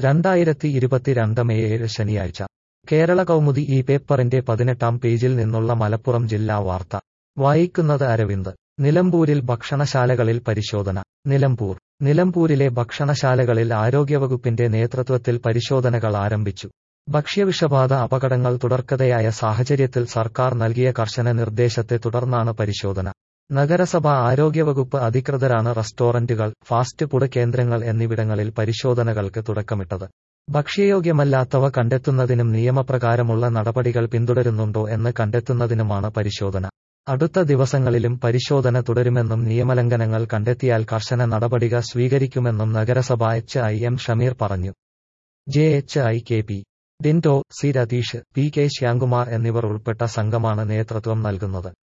രണ്ടായിരത്തി ഇരുപത്തിരണ്ട് മെയ് ഏഴ് ശനിയാഴ്ച കേരള കൗമുദി ഈ പേപ്പറിന്റെ പതിനെട്ടാം പേജിൽ നിന്നുള്ള മലപ്പുറം ജില്ലാ വാർത്ത വായിക്കുന്നത് അരവിന്ദ് നിലമ്പൂരിൽ ഭക്ഷണശാലകളിൽ പരിശോധന നിലമ്പൂർ നിലമ്പൂരിലെ ഭക്ഷണശാലകളിൽ ആരോഗ്യവകുപ്പിന്റെ നേതൃത്വത്തിൽ പരിശോധനകൾ ആരംഭിച്ചു ഭക്ഷ്യവിഷബാധ അപകടങ്ങൾ തുടർക്കഥയായ സാഹചര്യത്തിൽ സർക്കാർ നൽകിയ കർശന നിർദ്ദേശത്തെ തുടർന്നാണ് പരിശോധന നഗരസഭ ആരോഗ്യവകുപ്പ് അധികൃതരാണ് റെസ്റ്റോറന്റുകൾ ഫാസ്റ്റ് ഫുഡ് കേന്ദ്രങ്ങൾ എന്നിവിടങ്ങളിൽ പരിശോധനകൾക്ക് തുടക്കമിട്ടത് ഭക്ഷ്യയോഗ്യമല്ലാത്തവ കണ്ടെത്തുന്നതിനും നിയമപ്രകാരമുള്ള നടപടികൾ പിന്തുടരുന്നുണ്ടോ എന്ന് കണ്ടെത്തുന്നതിനുമാണ് പരിശോധന അടുത്ത ദിവസങ്ങളിലും പരിശോധന തുടരുമെന്നും നിയമലംഘനങ്ങൾ കണ്ടെത്തിയാൽ കർശന നടപടികൾ സ്വീകരിക്കുമെന്നും നഗരസഭ എച്ച് ഐ എം ഷമീർ പറഞ്ഞു J H I K P Dindo C Ratheesh P K Shyamkumar എന്നിവർ ഉൾപ്പെട്ട സംഘമാണ് നേതൃത്വം നൽകുന്നത്